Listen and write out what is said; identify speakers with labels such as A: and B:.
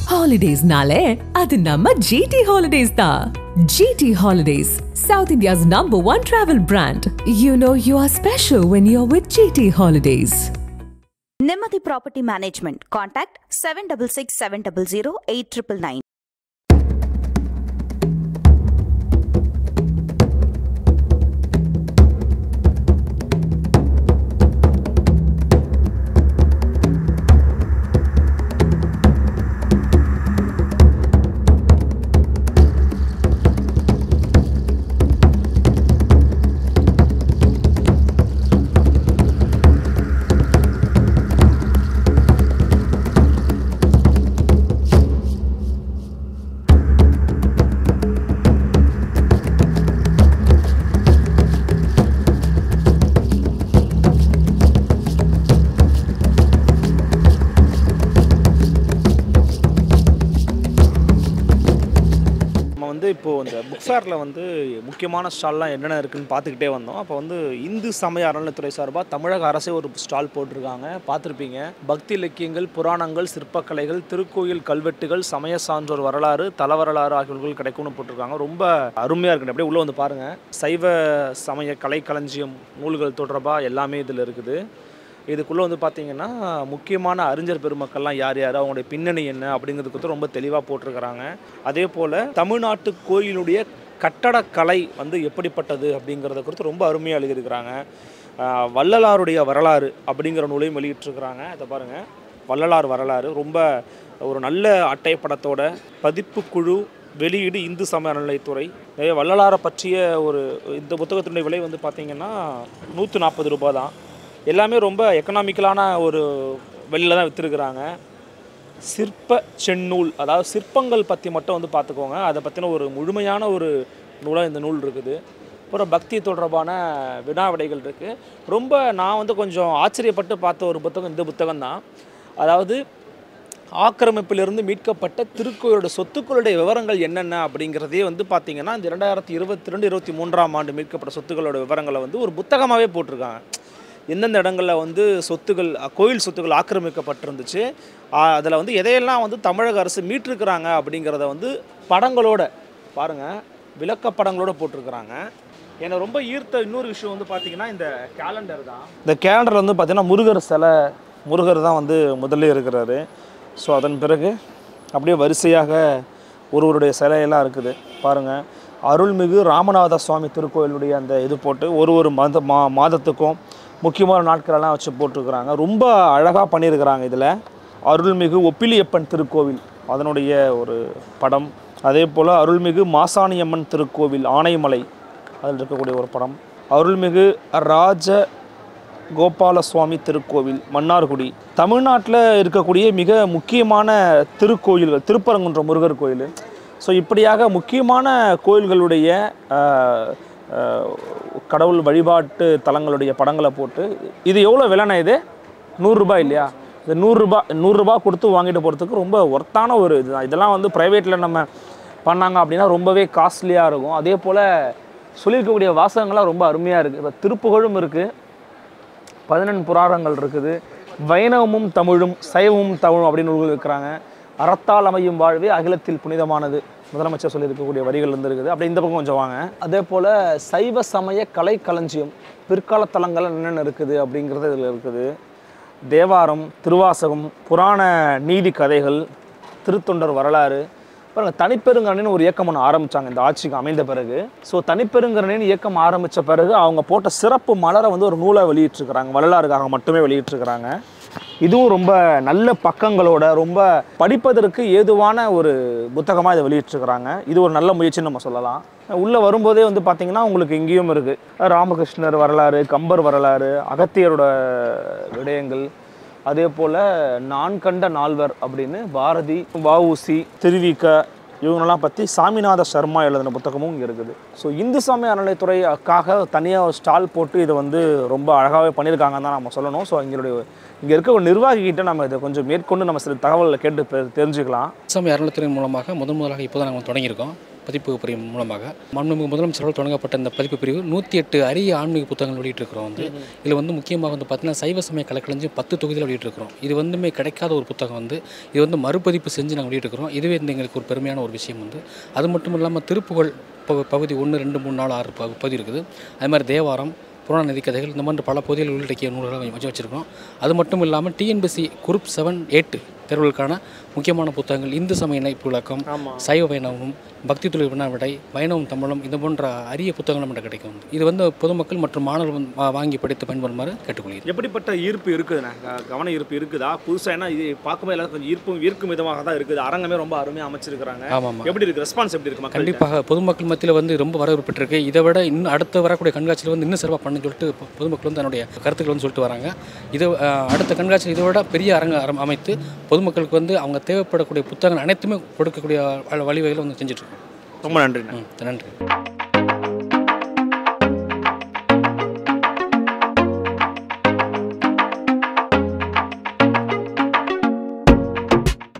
A: ஹாலிடேஸ்னாலே அது நம்ம ஜிடி ஹாலிடேஸ் தான் GT Holidays south India's number one travel brand you know you are special when you are with GT Holidays
B: Nimmathi property management contact seven double six seven double zero eight triple nine
C: நம்ம வந்து இப்போது இந்த book ஃபேரில் வந்து முக்கியமான ஸ்டால்லாம் என்னென்ன இருக்குன்னு பார்த்துக்கிட்டே வந்தோம் அப்போ வந்து இந்து சமய அறநிலைத்துறை சார்பாக தமிழக அரசே ஒரு ஸ்டால் போட்டிருக்காங்க பார்த்துருப்பீங்க பக்தி இலக்கியங்கள் புராணங்கள் சிற்பக்கலைகள் திருக்கோயில் கல்வெட்டுகள் சமய சான்றோர் வரலாறு தல வரலாறு ஆகியவர்கள் கிடைக்கும்னு போட்டிருக்காங்க ரொம்ப அருமையாக இருக்கு அப்படியே உள்ளே வந்து பாருங்கள் சைவ சமய கலைக்களஞ்சியம் நூல்கள் தொடர்பாக எல்லாமே இதில் இருக்குது இதுக்குள்ளே வந்து பார்த்தீங்கன்னா முக்கியமான அறிஞர் பெருமக்கள்லாம் யார் யார் அவங்களுடைய பின்னணி என்ன அப்படிங்கிறது குறித்து ரொம்ப தெளிவாக போட்டிருக்கிறாங்க அதே போல் தமிழ்நாட்டு கோயிலுடைய கட்டடக்கலை வந்து எப்படிப்பட்டது அப்படிங்கிறத குறித்து ரொம்ப அருமையாக எழுதியிருக்கிறாங்க ஆஹ் வள்ளலாருடைய வரலாறு அப்படிங்கிற நூலையும் வெளியிட்டிருக்கிறாங்க இதை பாருங்கள் வள்ளலார் வரலாறு ரொம்ப ஒரு நல்ல அட்டைப்படத்தோட பதிப்பு குழு வெளியீடு இந்து சமய அறநிலைத்துறை நிறைய வள்ளலாரை பற்றிய ஒரு இந்த புத்தகத்தினுடைய விலை வந்து பார்த்திங்கன்னா நூற்றி நாற்பது ரூபாய் தான் எல்லாமே ரொம்ப எக்கனாமிக்கலான ஒரு வெளியில் தான் விற்றுருக்குறாங்க சிற்ப செந்நூல் அதாவது சிற்பங்கள் பற்றி மட்டும் வந்து பார்த்துக்கோங்க அதை பற்றின ஒரு முழுமையான ஒரு நூலாக இந்த நூல் இருக்குது அப்புறம் பக்தி தொடர்பான வினா விடைகள் இருக்குது ரொம்ப நான் வந்து கொஞ்சம் ஆச்சரியப்பட்டு பார்த்த ஒரு புத்தகம் இந்த புத்தகம் தான் அதாவது ஆக்கிரமிப்பிலிருந்து மீட்கப்பட்ட திருக்கோயிலோட சொத்துக்களுடைய விவரங்கள் என்னென்ன அப்படிங்கிறதே வந்து பார்த்தீங்கன்னா இந்த இரண்டாயிரத்தி இருபத்தி ரெண்டு இருபத்தி மூன்றாம் ஆண்டு மீட்கப்பட்ட சொத்துக்களோட விவரங்களை வந்து ஒரு புத்தகமாகவே போட்டிருக்காங்க எந்தெந்த இடங்களில் வந்து சொத்துகள் அ, கோயில் சொத்துக்கள் ஆக்கிரமிக்கப்பட்டிருந்துச்சு அதில் வந்து எதையெல்லாம் வந்து தமிழக அரசு மீட்டிருக்கிறாங்க அப்படிங்கிறத வந்து படங்களோட பாருங்கள் விளக்கப்படங்களோட போட்டிருக்கிறாங்க என்னை ரொம்ப ஈர்த்த இன்னொரு விஷயம் வந்து பார்த்தீங்கன்னா இந்த கேலண்டர் தான் இந்த கேலண்டர் வந்து பார்த்தீங்கன்னா முருகர் சிலை முருகர் தான் வந்து முதல்ல இருக்கிறாரு ஸோ அதன் பிறகு அப்படியே வரிசையாக ஒருவருடைய சிலையெல்லாம் இருக்குது பாருங்கள் அருள்மிகு ராமநாத சுவாமி திருக்கோயிலுடைய அந்த இது போட்டு ஒரு ஒரு மாத மா மாதத்துக்கும் முக்கியமான நாட்களெல்லாம் வச்சு போட்டிருக்கிறாங்க ரொம்ப அழகாக பண்ணியிருக்கிறாங்க இதில் அருள்மிகு ஒப்பிலியப்பன் திருக்கோவில் அதனுடைய ஒரு படம் அதே போல் அருள்மிகு மாசாணியம்மன் திருக்கோவில் ஆனைமலை அதில் இருக்கக்கூடிய ஒரு படம் அருள்மிகு ராஜ கோபாலசுவாமி திருக்கோவில் மன்னார்குடி தமிழ்நாட்டில் இருக்கக்கூடிய மிக முக்கியமான திருக்கோயில்கள் திருப்பரங்குன்ற முருகர் கோயில் ஸோ இப்படியாக முக்கியமான கோயில்களுடைய ஆஹ், ஆஹ், கடவுள் வழிபாட்டு தலங்களுடைய படங்களை போட்டு இது எவ்வளோ விலைண்ணா இது நூறுரூபா இல்லையா இது நூறுரூபா நூறுரூபா கொடுத்து வாங்கிட்டு போகிறதுக்கு ரொம்ப ஒர்த்தான ஒரு இதுதான் இதெல்லாம் வந்து ப்ரைவேட்டில் நம்ம பண்ணாங்க அப்படின்னா ரொம்பவே காஸ்ட்லியாக இருக்கும் அதே போல் சொல்லியிருக்கக்கூடிய வாசகங்கள்லாம் ரொம்ப அருமையாக இருக்குது இப்போ திருப்புகழும் இருக்குது பதினெண் புராணங்கள் இருக்குது வைணவமும் தமிழும் சைவமும் தமிழும் அப்படின்னு நூல்கள் இருக்கிறாங்க அறத்தால் அமையும் வாழ்வே அகிலத்தில் புனிதமானது முதலமைச்சர் சொல்லியிருக்கக்கூடிய வரிகள் இருந்து இருக்குது அப்படி இந்த பக்கம் கொஞ்சம் வாங்க அதே போல் சைவ சமய கலை களஞ்சியம் பிற்கால தலங்கள் என்னென்ன இருக்குது அப்படிங்கிறது இதில் இருக்குது தேவாரம் திருவாசகம் புராண நீதி கதைகள் திருத்தொண்டர் வரலாறு பாருங்க தனிப்பெருங்கரணின்னு ஒரு இயக்கம் ஒன்று ஆரம்பிச்சாங்க இந்த ஆட்சிக்கு அமைந்த பிறகு ஸோ தனிப்பெருங்கரணின்னு இயக்கம் ஆரம்பித்த பிறகு அவங்க போட்ட சிறப்பு மலரை வந்து ஒரு நூலை வெளியிட்டிருக்கிறாங்க வரலாறுக்காக மட்டுமே வெளியிட்டிருக்கிறாங்க இதுவும் ரொம்ப நல்ல பக்கங்களோட ரொம்ப படிப்பதற்கு ஏதுவான ஒரு புத்தகமாக இதை வெளியிட்டிருக்கிறாங்க இது ஒரு நல்ல முயற்சின்னு நம்ம சொல்லலாம் உள்ளே வரும்போதே வந்து பார்த்திங்கன்னா உங்களுக்கு இங்கேயும் இருக்குது ராமகிருஷ்ணர் வரலாறு கம்பர் வரலாறு அகத்தியரோட விடயங்கள் அதே போல் நான் கண்ட நால்வர் அப்படின்னு பாரதி வஉசி திருவிக இவங்களெல்லாம் பற்றி சாமிநாத சர்மா எழுதின புத்தகமும் இங்கே இருக்குது ஸோ இந்து சமய அறநிலைத்துறைக்காக தனியாக ஒரு ஸ்டால் போட்டு இதை வந்து ரொம்ப அழகாகவே பண்ணியிருக்காங்கன்னு தான் நம்ம சொல்லணும் ஸோ எங்களுடைய இங்கே இருக்க ஒரு நிர்வாகிகிட்ட நம்ம இதை கொஞ்சம் மேற்கொண்டு நம்ம சில தகவல்களை கேட்டு பெ- தெரிஞ்சுக்கலாம்
D: சமய அறநிலைத்துறை மூலமாக முதன் முதலாக இப்போ தான் நாங்கள் தொடங்கியிருக்கோம் பதிப்பு பிரிவு மூலமாக மாண்புமிகு முதலமைச்சரால் தொடங்கப்பட்ட இந்த பதிப்பு பிரிவு நூற்றி எட்டு அரிய ஆன்மீக புத்தகங்கள் வெளியிட்டிருக்கிறோம் வந்து இதில் வந்து முக்கியமாக வந்து பார்த்தீங்கன்னா சைவ சமய கலக்கலைஞ்சு பத்து தொகுதியில் வெளியிட்டிருக்கிறோம் இது வந்துமே கிடைக்காத ஒரு புத்தகம் வந்து இது வந்து மறுபதிப்பு செஞ்சு நாங்கள் வெளியிட்டிருக்கிறோம் இதுவே வந்து எங்களுக்கு ஒரு பெருமையான ஒரு விஷயம் வந்து அது மட்டும் இல்லாமல் திருப்புகழ் பகு- பகுதி ஒன்று ரெண்டு மூணு நாலு ஆறு பகு- பகுதி இருக்குது அது மாதிரி தேவாரம் புராண நதி கதைகள் இந்த மாதிரி பல பகுதிகளில் உள்ளடக்கிய நூல்களை வச்சு வச்சுருக்கோம் அது மட்டும் இல்லாமல் டிஎன்பிசி குரூப் செவன் எயிட் தேர்வுகளுக்கான முக்கியமான புத்தகங்கள் இந்து சமய இணைப்பு விளக்கம்
C: ஆமாம்
D: சைவ வைணவம் பக்தி தொழில் வினாவிடை வைணவம் தமிழும் இது போன்ற அரிய புத்தகங்கள் நம்மகிட்ட கிடைக்கும் இது வந்து பொதுமக்கள் மற்றும் மாணவர்கள் வந்து வா- வாங்கி படித்து பயன்பெறுமாறு கேட்டுக்கொள்கிறேன்
C: எப்படிப்பட்ட ஈர்ப்பு இருக்குதுண்ணே க- கவன ஈர்ப்பு இருக்குதா புதுசாக ஏன்னா இது பார்க்கும்போது எல்லாரும் கொஞ்சம் ஈர்ப்பும் ஈர்க்கும் விதமாக தான் இருக்குது அரங்கமே ரொம்ப அருமையாக அமைச்சிருக்கிறாங்க
D: ஆமாம் ஆமாம்
C: எப்படி இருக்கு ரெஸ்பான்ஸ் எப்படி இருக்கு மக்கள்
D: கண்டிப்பாக பொதுமக்கள் மத்தியில் வந்து ரொம்ப வரவேற்பு பெற்றிருக்கு இதை விட இன்னும் அடுத்து வரக்கூடிய கண்காட்சியில் வந்து இன்னும் சிறப்பாக பண்ணு சொல்லிட்டு பொ- பொதுமக்கள் வந்து தன்னுடைய கருத்துக்கள் வந்து சொல்லிட்டு வராங்க இது அஹ், அடுத்த கண்காட்சியில் இதை விட பெரிய அரங்க அரம் அமைத்து பொதுமக்களுக்கு வந்து அவங்க தேவைப்படக்கூடிய புத்தகங்கள் அனைத்துமே கொடுக்கக்கூடிய வ- வழிவகைகளை வந்து செஞ்சுட்ருக்கோம்
C: ரொம்ப நன்றிண்ணே
D: ம் நன்றி